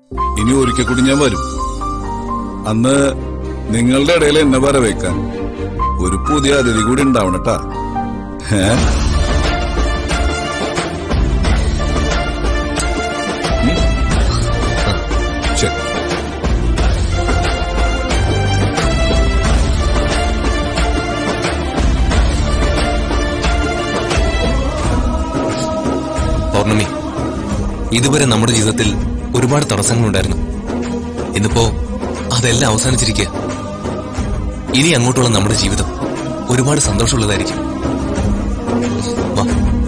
ഇനി ഒരിക്കൽ കൂടി ഞാൻ വരും അന്ന് നിങ്ങളുടെ ഇടയിൽ എന്നെ വരവേക്കാൻ ഒരു പുതിയ അതിഥി കൂടി ഉണ്ടാവണട്ടാ ഏ ഉം. ശരി പൗർണമി ഇതുവരെ നമ്മുടെ ജീവിതത്തിൽ ഒരുപാട് തടസ്സങ്ങളുണ്ടായിരുന്നു ഇന്നിപ്പോ അതെല്ലാം അവസാനിച്ചിരിക്കുക ഇനി അങ്ങോട്ടുള്ള നമ്മുടെ ജീവിതം ഒരുപാട് സന്തോഷമുള്ളതായിരിക്കും വാ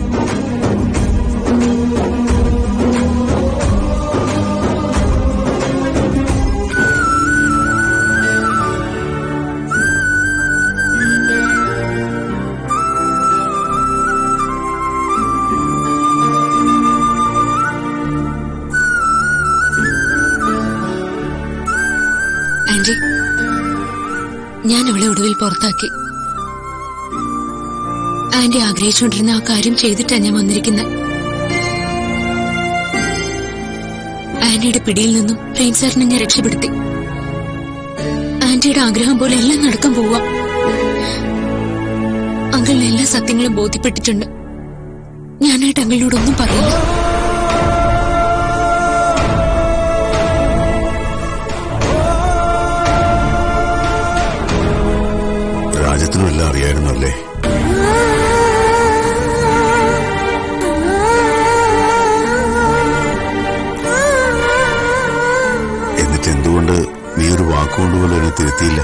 ആന്റി ഞാൻ അവളെ ഒടുവിൽ പുറത്താക്കി ആന്റി ആഗ്രഹിച്ചുകൊണ്ടിരുന്ന ആ കാര്യം ചെയ്തിട്ടാ ഞാൻ വന്നിരിക്കുന്നത് ആന്റിയുടെ പിടിയിൽ നിന്നും പ്രേം സാറിനെ ഞാൻ രക്ഷപ്പെടുത്തി ആന്റിയുടെ ആഗ്രഹം പോലെ എല്ലാം നടക്കാൻ പോവാ അങ്കിളിന് എല്ലാ സത്യങ്ങളും ബോധ്യപ്പെട്ടിട്ടുണ്ട് ഞാനായിട്ട് അങ്കിളിനോടൊന്നും പറയില്ല രാജ്യത്തിനും എല്ലാം അറിയായിരുന്നു അല്ലേ എന്നിട്ട് എന്തുകൊണ്ട് നീ ഒരു വാക്കുകൊണ്ട് പോലും എന്നെ തിരുത്തിയില്ല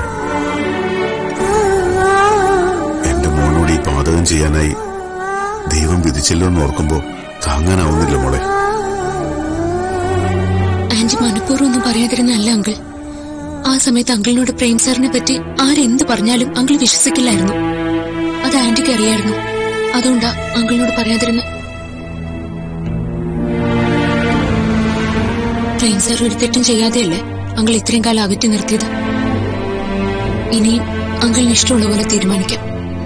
എന്റെ മോനോട് ഈ പാതകം ചെയ്യാനായി ദൈവം വിധിച്ചല്ലോ എന്ന് ഓർക്കുമ്പോ താങ്ങാനാവുന്നില്ല മോളെ ആന്റി മനഃപൂർവ്വം ഒന്നും പറയാതിരുന്നല്ല അങ്കിൾ ആ സമയത്ത് അങ്കിളിനോട് പ്രേം സാറിനെ പറ്റി ആരെന്ത് പറഞ്ഞാലും അങ്കിൾ വിശ്വസിക്കില്ലായിരുന്നു അത് ആന്റിക്ക് അറിയായിരുന്നു അതുകൊണ്ടാ അങ്കിളിനോട് പറയാതിരുന്ന പ്രേം സാർ ഒരു തെറ്റും ചെയ്യാതെയല്ലേ അങ്കിൾ ഇത്രയും കാലം അകറ്റി നിർത്തിയത് ഇനിയും അങ്കിളിന് ഇഷ്ടമുള്ള പോലെ തീരുമാനിക്കാം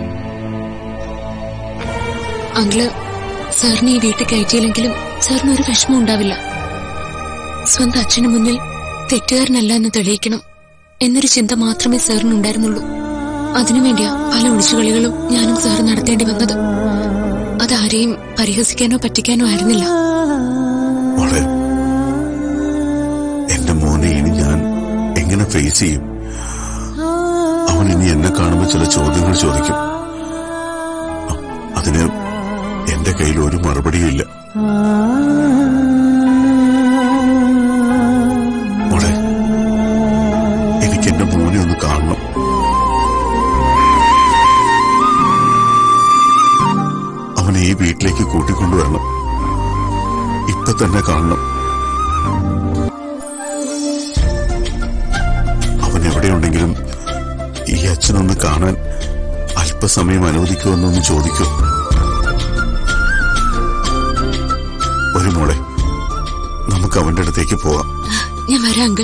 അങ്കിള് സാറിനെ ഈ വീട്ടിൽ കയറ്റിയില്ലെങ്കിലും സാറിന് ഒരു വിഷമം ഉണ്ടാവില്ല സ്വന്തം അച്ഛന് മുന്നിൽ തെറ്റുകാരനല്ല എന്ന് തെളിയിക്കണം എന്നൊരു ചിന്ത മാത്രമേ സാറിനുണ്ടായിരുന്നുള്ളൂ അതിനുവേണ്ടിയാ പല ഒളിച്ചുകളികളും ഞാനും സാറ് നടത്തേണ്ടി വന്നത് അതാരെയും പരിഹസിക്കാനോ പറ്റിക്കാനോ ആയിരുന്നില്ല മോളെ എന്റെ മോനെ ഇനി ഞാൻ എങ്ങനെ ഫേസ് ചെയ്യും അവൻ ഇനി എന്നെ കാണുമ്പോൾ ചില ചോദ്യങ്ങൾ ചോദിക്കും അ- അതിന് എന്റെ കയ്യിൽ ഒരു മറുപടിയും ഇല്ല മോളെ എനിക്ക് എന്റെ മോനെ ഒന്ന് കാണണം അവനെ ഈ വീട്ടിലേക്ക് കൂട്ടിക്കൊണ്ടുവരണം ഇപ്പൊ തന്നെ കാണണം അവൻ എവിടെയുണ്ടെങ്കിലും ഈ അച്ഛനൊന്ന് കാണാൻ അല്പസമയം അനുവദിക്കുമെന്നൊന്ന് ചോദിക്കൂ ഒരു മോളെ നമുക്ക് അവന്റെ അടുത്തേക്ക് പോവാം ഞാൻ വരാം അങ്കിൾ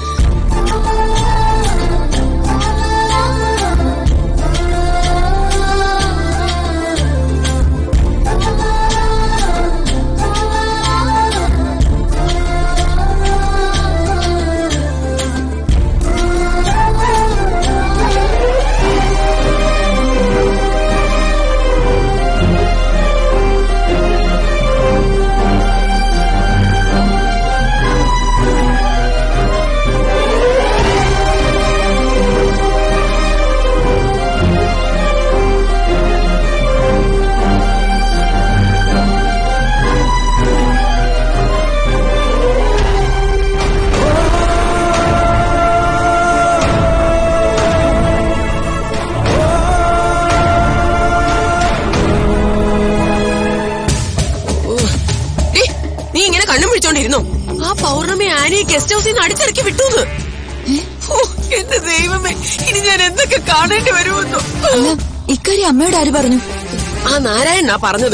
ഡേ, നീ ഇങ്ങനെ കണ്ണും പിടിച്ചോണ്ടിരുന്നോ ആ പൗർണമി ആനയെ ഗസ്റ്റ് ഹൗസിൽ നിന്ന് അടിച്ചിറക്കി വിട്ടൂന്ന് ഓ, എന്റെ ദൈവമേ ഇനി ഞാൻ എന്തൊക്കെ കാണേണ്ടി വരുമെന്നോ അല്ല ഇക്കാര്യം അമ്മയോട് ആര് പറഞ്ഞു ആ നാരായണനാ പറഞ്ഞത്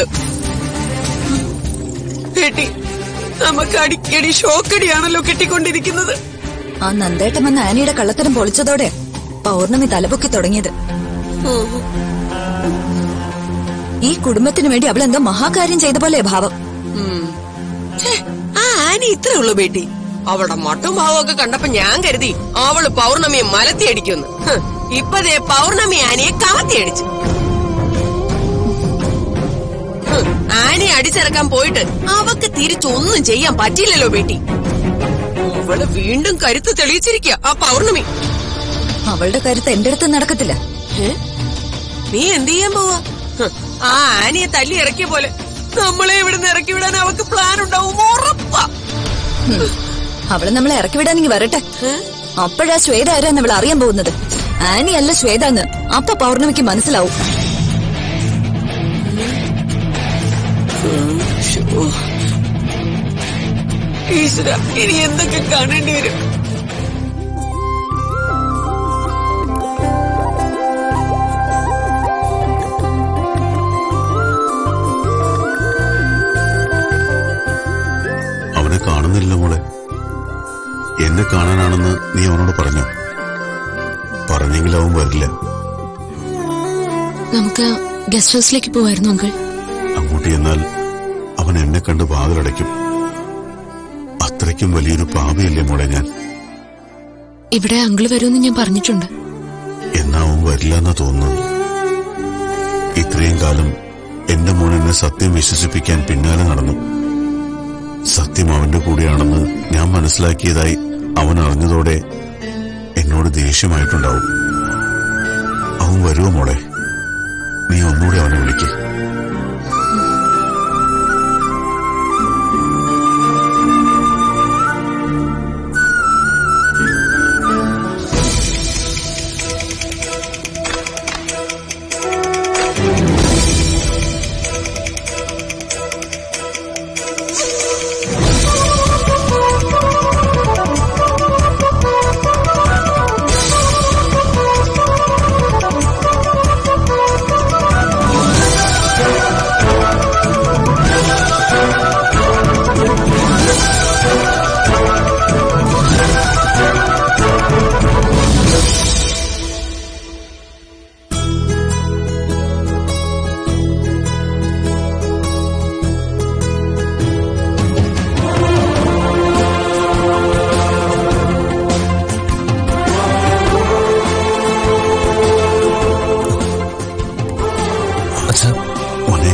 കേട്ടി നമുക്ക് അടിക്കടി ഷോക്കടിയാണല്ലോ കിട്ടിക്കൊണ്ടിരിക്കുന്നത് ആ നന്ദേട്ടൻ വന്ന ആനയുടെ കള്ളത്തരം പൊളിച്ചതോടെ പൗർണമി തലപൊക്കി തുടങ്ങിയത് ഉം. ഈ കുടുംബത്തിന് വേണ്ടി അവൾ എന്തോ മഹാകാര്യം ചെയ്ത പോലെ ഭാവം ഉം. ഛേ, ആ ആന ഇത്രേ ഉള്ളൂ ബേട്ടി അവളുടെ മട്ടും ഭാവവും ഒക്കെ കണ്ടപ്പോ ഞാൻ കരുതി അവള് പൗർണമിയെ മലത്തി അടിക്കുമെന്ന് ഹ്, ഇപ്പതേ പൗർണമി ആനയെ കാത്തി അടിച്ചു ഹ്, ആനയെ അടിച്ചിറക്കാൻ പോയിട്ട് അവക്ക് തിരിച്ചൊന്നും ചെയ്യാൻ പറ്റിയില്ലല്ലോ ബേട്ടി അവള് വീണ്ടും കരുത്ത് തെളിയിച്ചിരിക്കുക ആ പൗർണമി അവളുടെ കരുത്ത് എന്റെ അടുത്ത് നടക്കത്തില്ല ഏ? നീ എന്ത് ചെയ്യാൻ പോവാ ഹ്, ആ ആനയെ തല്ലി ഇറക്കിയ പോലെ നമ്മളെ ഇവിടുന്ന് ഇറക്കി വിടാൻ അവക്ക് പ്ലാൻ ഉണ്ടാവും ഉറപ്പാ ഉം. അവള് നമ്മളെ ഇറക്കി വിടാനെങ്കിൽ വരട്ടെ ഏ? അപ്പോഴാ ശ്വേത ആരാന്ന് അവൾ അറിയാൻ പോകുന്നത് ആനി അല്ല ശ്വേതാന്ന് അപ്പൊ പൗർണമിക്ക് മനസ്സിലാവും ശ്ശോ. ഈശ്വര ഇനി എന്തൊക്കെ കാണേണ്ടി വരും അവനെ കാണുന്നില്ല മോളെ എന്നെ കാണാനാണെന്ന് നീ അവനോട് പറഞ്ഞു പറഞ്ഞെങ്കിൽ അവൻ വരില്ല നമുക്ക് ഗസ്റ്റ് ഹൗസിലേക്ക് പോവായിരുന്നു അങ്കിൾ അങ്ങോട്ട് ചെന്നാൽ അവൻ എന്നെ കണ്ട് വാതിലടയ്ക്കും അത്രയ്ക്കും വലിയൊരു പാപിയല്ലേ മോളെ ഞാൻ ഇവിടെ അങ്കിൾ വരുമെന്ന് ഞാൻ പറഞ്ഞിട്ടുണ്ട് എന്നാ അവൻ വരില്ല എന്നാ തോന്നുന്നത് ഇത്രയും കാലം എന്റെ മോൻ എന്നെ സത്യം വിശ്വസിപ്പിക്കാൻ പിന്നാലെ നടന്നു സത്യം അവന്റെ കൂടെയാണെന്ന് ഞാൻ മനസ്സിലാക്കിയതായി അവൻ അറിഞ്ഞതോടെ എന്നോട് ദേഷ്യമായിട്ടുണ്ടാവും അവൻ വരുമോ മോളെ നീ ഒന്നുകൂടെ അവനെ വിളിക്ക് അച്ഛാ മോനെ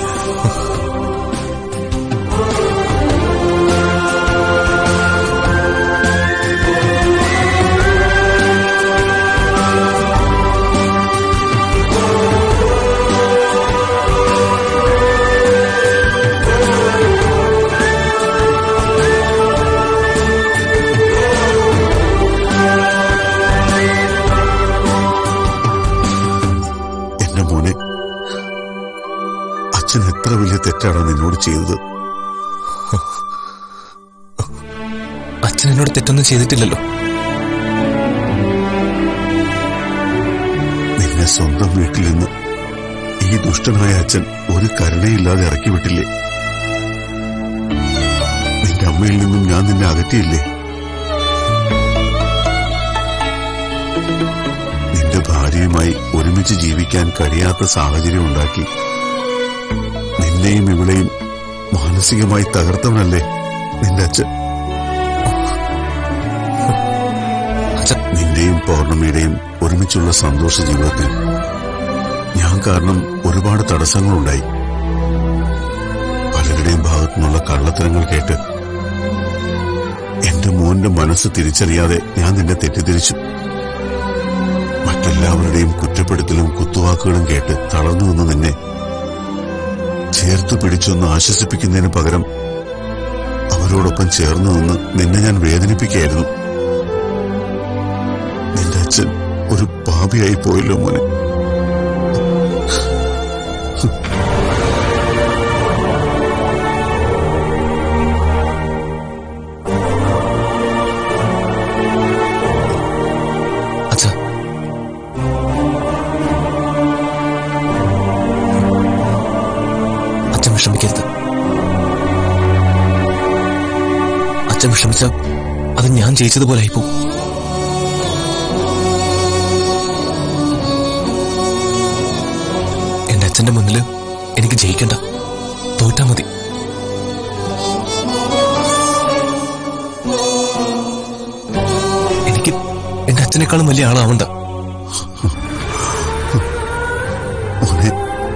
എന്റെ മോനെ അച്ഛൻ എത്ര വലിയ തെറ്റാണ് നിന്നോട് ചെയ്തത് അച്ഛൻ എന്നോട് തെറ്റൊന്നും ചെയ്തിട്ടില്ലല്ലോ നിന്നെ സ്വന്തം വീട്ടിൽ നിന്ന് ഈ ദുഷ്ടനായ അച്ഛൻ ഒരു കരുണയില്ലാതെ ഇറക്കി വിട്ടില്ലേ നിന്റെ അമ്മയിൽ നിന്നും ഞാൻ നിന്നെ അകറ്റിയില്ലേ നിന്റെ ഭാര്യയുമായി ഒരുമിച്ച് ജീവിക്കാൻ കഴിയാത്ത സാഹചര്യം ഉണ്ടാക്കി നിന്നെയും ഇവളെയും മാനസികമായി തകർത്തവനല്ലേ നിന്റെ അച്ഛൻ അച്ഛൻ നിന്റെയും പൗർണമിയുടെയും ഒരുമിച്ചുള്ള സന്തോഷ ജീവിതത്തിൽ ഞാൻ കാരണം ഒരുപാട് തടസ്സങ്ങളുണ്ടായി പലരുടെയും ഭാഗത്തു നിന്നുള്ള കള്ളത്തരങ്ങൾ കേട്ട് എന്റെ മോന്റെ മനസ്സ് തിരിച്ചറിയാതെ ഞാൻ നിന്നെ തെറ്റിദ്ധരിച്ചു മറ്റെല്ലാവരുടെയും കുറ്റപ്പെടുത്തലും കുത്തുവാക്കുകളും കേട്ട് തളർന്നു നിന്ന നിന്നെ ചേർത്തു പിടിച്ചൊന്ന് ആശ്വസിപ്പിക്കുന്നതിന് പകരം അവരോടൊപ്പം ചേർന്ന് നിന്ന് നിന്നെ ഞാൻ വേദനിപ്പിക്കുകയായിരുന്നു നിന്റെ അച്ഛൻ ഒരു പാപിയായി പോയല്ലോ മോനെ അച്ഛാ അച്ഛൻ വിഷമിക്കരുത് അച്ഛൻ വിഷമിച്ച അത് ഞാൻ ജയിച്ചതുപോലെ ആയിപ്പോ എന്റെ അച്ഛന്റെ മുന്നില് എനിക്ക് ജയിക്കണ്ട തോറ്റാ മതി അച്ഛനേക്കാളും വലിയ ആളാവണ്ട മോനെ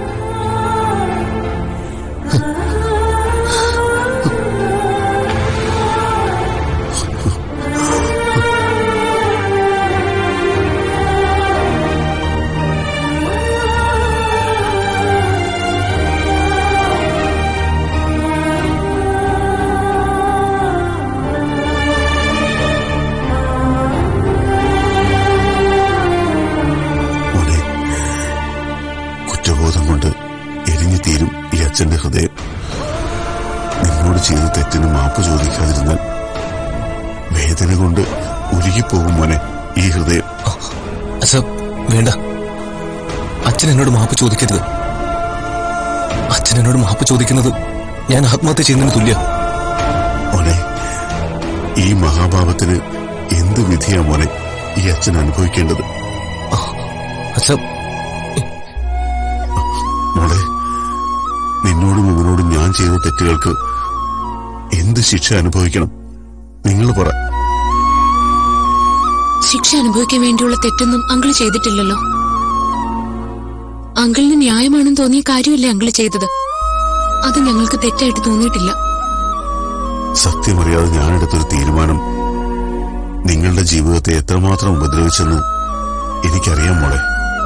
മോനെ കുറ്റബോധം കൊണ്ട് എരിഞ്ഞു തീരും ഈ അച്ഛന്റെ ഹൃദയം നിന്നോട് ചെയ്ത തെറ്റിന് മാപ്പ് ചോദിക്കാതിരുന്നാൽ വേദന കൊണ്ട് ഉരുകിപ്പോകും മോനെ ഈ ഹൃദയം അച്ഛ വേണ്ട അച്ഛൻ എന്നോട് മാപ്പ് ചോദിക്കരുത് അച്ഛൻ എന്നോട് മാപ്പ് ചോദിക്കുന്നത് ഞാൻ ആത്മഹത്യ ചെയ്യുന്നതിന് തുല്യ മോനെ ഈ മഹാഭാവത്തിന് എന്ത് വിധിയാ മോനെ ഈ അച്ഛൻ അനുഭവിക്കേണ്ടത് അച്ഛ മോളെ നിന്നോടും ഇവനോടും ഞാൻ ചെയ്ത തെറ്റുകൾക്ക് എന്ത് ശിക്ഷ അനുഭവിക്കണം നിങ്ങൾ പറ ശിക്ഷ അനുഭവിക്കാൻ വേണ്ടിയുള്ള തെറ്റൊന്നും അങ്കിൾ ചെയ്തിട്ടില്ലല്ലോ അങ്കിളിന് ന്യായമാണെന്ന് തോന്നിയ കാര്യമല്ലേ അങ്കിൾ ചെയ്തത് അത് ഞങ്ങൾക്ക് തെറ്റായിട്ട് തോന്നിയിട്ടില്ല സത്യമറിയാതെ ഞാനെടുത്തൊരു തീരുമാനം നിങ്ങളുടെ ജീവിതത്തെ എത്രമാത്രം ഉപദ്രവിച്ചെന്ന് എനിക്കറിയാം മോളെ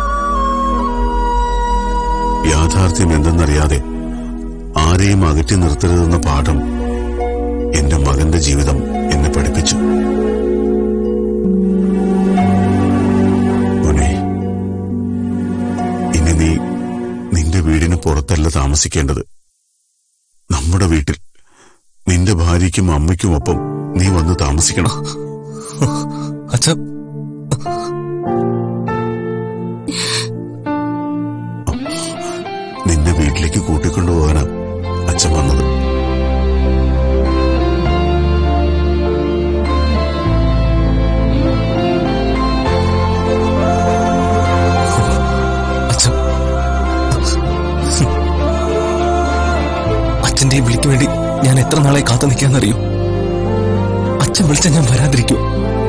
യാഥാർത്ഥ്യം എന്തെന്നറിയാതെ ആരെയും അകറ്റി നിർത്തരുതെന്ന പാഠം എന്റെ മകന്റെ ജീവിതം എന്നെ പഠിപ്പിച്ചു മോനെ ഇനി നീ നിന്റെ വീടിന് പുറത്തല്ല താമസിക്കേണ്ടത് നമ്മുടെ വീട്ടിൽ നിന്റെ ഭാര്യയ്ക്കും അമ്മയ്ക്കുമൊപ്പം നീ വന്ന് താമസിക്കണം അച്ഛ നിന്നെ വീട്ടിലേക്ക് കൂട്ടിക്കൊണ്ടുപോകാനാ അച്ഛൻ വന്നത് അച്ഛ അച്ഛന്റെ ഈ വിളിക്ക് വേണ്ടി ഞാൻ എത്ര നാളെ കാത്തു നിൽക്കാന്നറിയോ അച്ഛൻ വിളിച്ച ഞാൻ വരാതിരിക്കും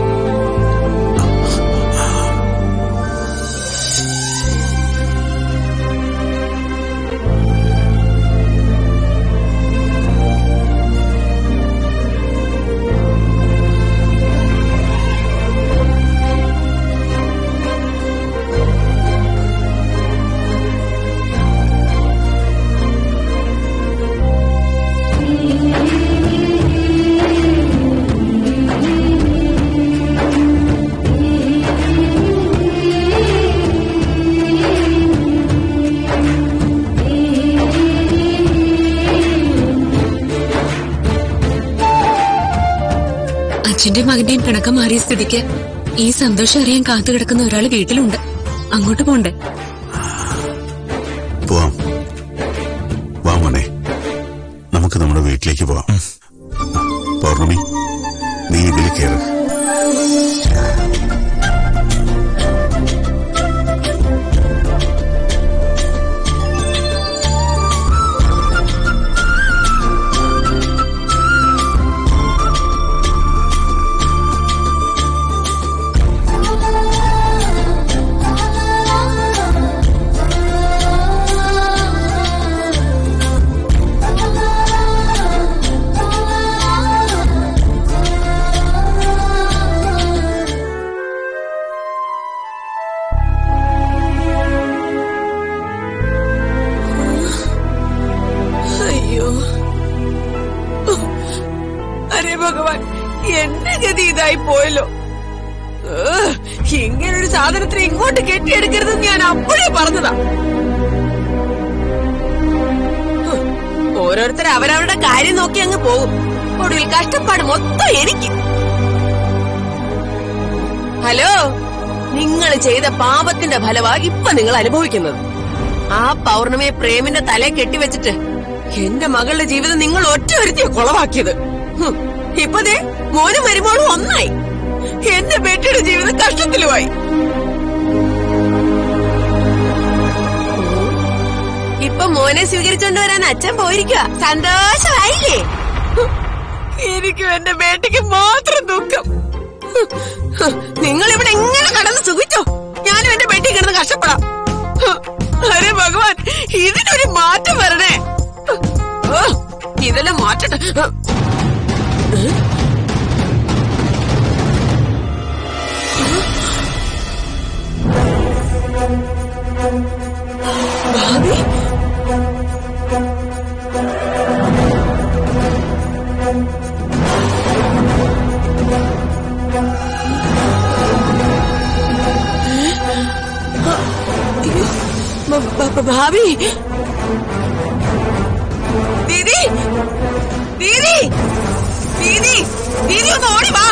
അച്ഛന്റെ മകന്റെയും പിണക്കം മാറിയ സ്ഥിതിക്ക് ഈ സന്തോഷം അറിയാൻ കാത്തു കിടക്കുന്ന ഒരാൾ വീട്ടിലുണ്ട് അങ്ങോട്ട് പോണ്ടേ പോവാം വാ മോനെ നമുക്ക് നമ്മുടെ വീട്ടിലേക്ക് പോവാം പൗർണമി നീ ഇതിൽ കയറ് അയ്യോ അരെ ഭഗവാൻ എന്റെ ഗതി ഇതായി പോയല്ലോ ഏഹ്, ഇങ്ങനൊരു സാധനത്തിന് ഇങ്ങോട്ട് കെട്ടിയെടുക്കരുതെന്ന് ഞാൻ അപ്പോഴേ പറഞ്ഞതാ ഹ്, ഓരോരുത്തർ അവരവരുടെ കാര്യം നോക്കി അങ്ങ് പോകും ഒടുവിൽ കഷ്ടപ്പാട് മൊത്തം എനിക്ക് ഹലോ നിങ്ങൾ ചെയ്ത പാപത്തിന്റെ ഫലവാ ഇപ്പൊ നിങ്ങൾ അനുഭവിക്കുന്നത് ആ പൗർണമിയെ പ്രേമിന്റെ തല കെട്ടിവെച്ചിട്ട് എന്റെ മകളുടെ ജീവിതം നിങ്ങൾ ഒറ്റ ഒരുത്തിയ കുളവാക്കിയത് ഹും, ഇപ്പൊ ദേ മോനും വരുമ്പോഴും ഒന്നായി എന്റെ ബേട്ടിയുടെ ജീവിതം കഷ്ടത്തിലുമായി ഇപ്പൊ മോനെ സ്വീകരിച്ചോണ്ട് വരാൻ അച്ഛൻ പോയിരിക്കുക സന്തോഷമായില്ലേ ഹും, എനിക്കും എന്റെ ബേട്ടിക്ക് മാത്രം ദുഃഖം നിങ്ങൾ ഇവിടെ എങ്ങനെ കടന്ന് സുഖിച്ചോ ഞാനും എന്റെ പെട്ടി കിടന്ന് കഷ്ടപ്പെടാം അരെ ഭഗവാൻ ഇതിനൊരു മാറ്റം വരണേ ഓ, ഇതെല്ലാം മാറ്റട്ടെ ഭാവി ഭ- ഭ- ഭ- ഭാവി ദീദി ദീദി ദീദി ദീദി ഒന്ന് ഓടി വാ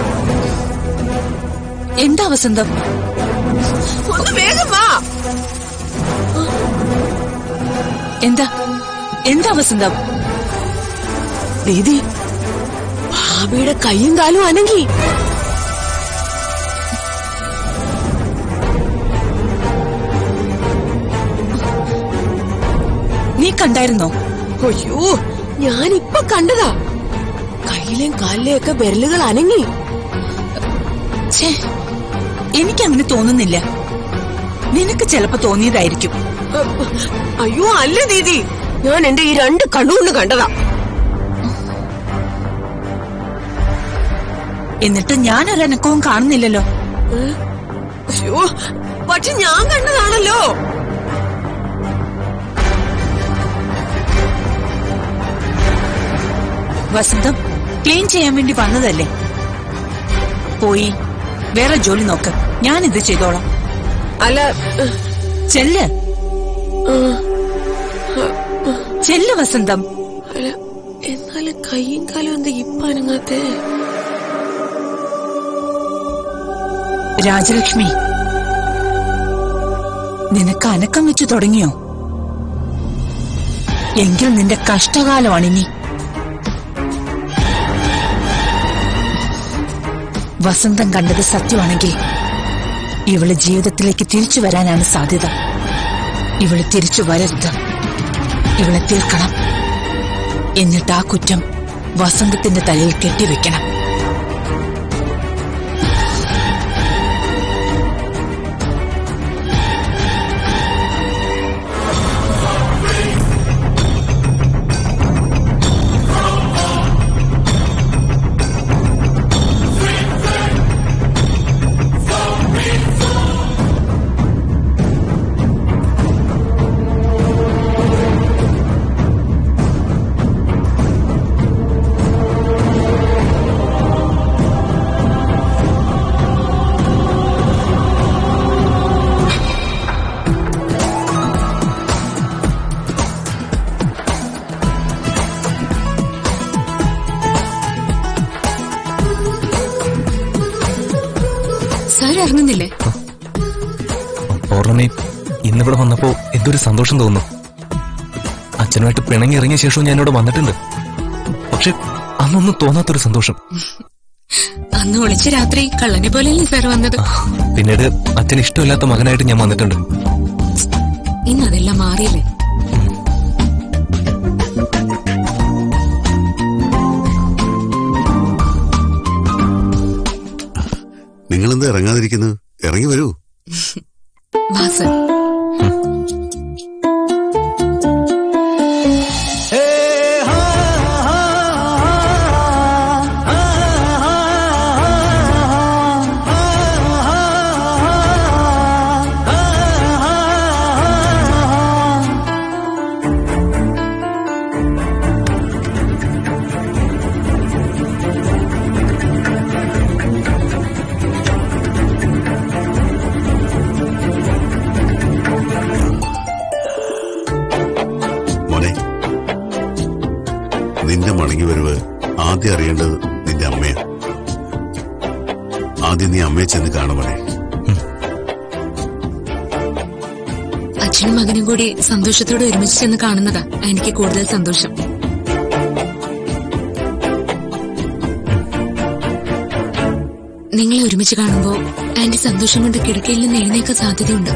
എന്താ വസന്തം ഒന്ന് വേഗം വാ എന്താ എന്താ വസന്തം ദീദി ഭാവിയുടെ കൈയും കാലും അനങ്ങി നീ കണ്ടായിരുന്നോ അയ്യോ ഞാനിപ്പൊ കണ്ടതാ കയ്യിലെയും കാലിലെയും ഒക്കെ വിരലുകൾ അനങ്ങി ഛേ എനിക്കങ്ങനെ തോന്നുന്നില്ല നിനക്ക് ചിലപ്പോ തോന്നിയതായിരിക്കും അയ്യോ അല്ല ദീദി ഞാൻ എന്റെ ഈ രണ്ട് കണ്ണുകൊണ്ട് കണ്ടതാ എന്നിട്ട് ഞാൻ ഒരനക്കവും കാണുന്നില്ലല്ലോ അയ്യോ പക്ഷെ ഞാൻ കണ്ടതാണല്ലോ വസന്തം ക്ലീൻ ചെയ്യാൻ വേണ്ടി വന്നതല്ലേ പോയി വേറെ ജോലി നോക്ക് ഞാനിത് ചെയ്തോളാം അല്ല ചെല്ല് ചെല്ല് വസന്തം അല്ല എന്നാലും കൈയും കാലും എന്താ ഇപ്പൊ അനങ്ങാത്തേ രാജലക്ഷ്മി നിനക്ക് അനക്കം വെച്ചു തുടങ്ങിയോ എങ്കിൽ നിന്റെ കഷ്ടകാലമാണിനി വസന്തം കണ്ടത് സത്യമാണെങ്കിൽ ഇവള് ജീവിതത്തിലേക്ക് തിരിച്ചു വരാനാണ് സാധ്യത ഇവള് തിരിച്ചു വരരുത് ഇവളെ തീർക്കണം എന്നിട്ട് ആ കുറ്റം വസന്തത്തിന്റെ തലയിൽ കെട്ടിവെക്കണം സാർ ഇറങ്ങുന്നില്ലേ പൗർണമി ഇന്നിവിടെ വന്നപ്പോ എന്തൊരു സന്തോഷം തോന്നുന്നു അച്ഛനുമായിട്ട് പിണങ്ങി ഇറങ്ങിയ ശേഷവും ഞാൻ ഇവിടെ വന്നിട്ടുണ്ട് പക്ഷെ അന്നൊന്നും തോന്നാത്തൊരു സന്തോഷം അന്ന് ഒളിച്ച് രാത്രി കള്ളനെ പോലെയല്ലേ സാർ വന്നത് പിന്നീട് അച്ഛന് ഇഷ്ടമില്ലാത്ത മകനായിട്ട് ഞാൻ വന്നിട്ടുണ്ട് ഇന്ന് അതെല്ലാം മാറിയില്ലേ നിങ്ങളെന്താ ഇറങ്ങാതിരിക്കുന്നത് ഇറങ്ങി വരൂ വാ സാർ മോനെ നിന്റെ മടങ്ങി വരവ് ആദ്യം അറിയേണ്ടത് നിന്റെ അമ്മയാ ആദ്യം നീ അമ്മയെ ചെന്ന് കാണുമോനെ അച്ഛനും മകനും കൂടി സന്തോഷത്തോടെ ഒരുമിച്ച് ചെന്ന് കാണുന്നതാ എനിക്ക് കൂടുതൽ സന്തോഷം നിങ്ങളെ ഒരുമിച്ച് കാണുമ്പോ ആന്റി സന്തോഷം കൊണ്ട് കിടക്കയിൽ നിന്ന് എഴുന്നേക്കാൻ സാധ്യതയുണ്ട്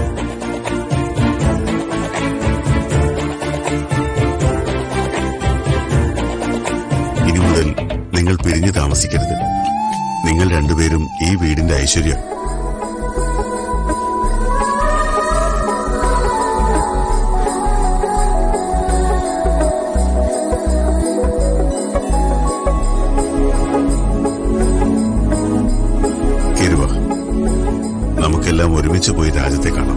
ഇനി മുതൽ നിങ്ങൾ പിരിഞ്ഞു താമസിക്കരുത് നിങ്ങൾ രണ്ടുപേരും ഈ വീടിന്റെ ഐശ്വര്യം കിരുവ നമുക്കെല്ലാം ഒരുമിച്ച് പോയി രാജ്യത്തെ കാണാം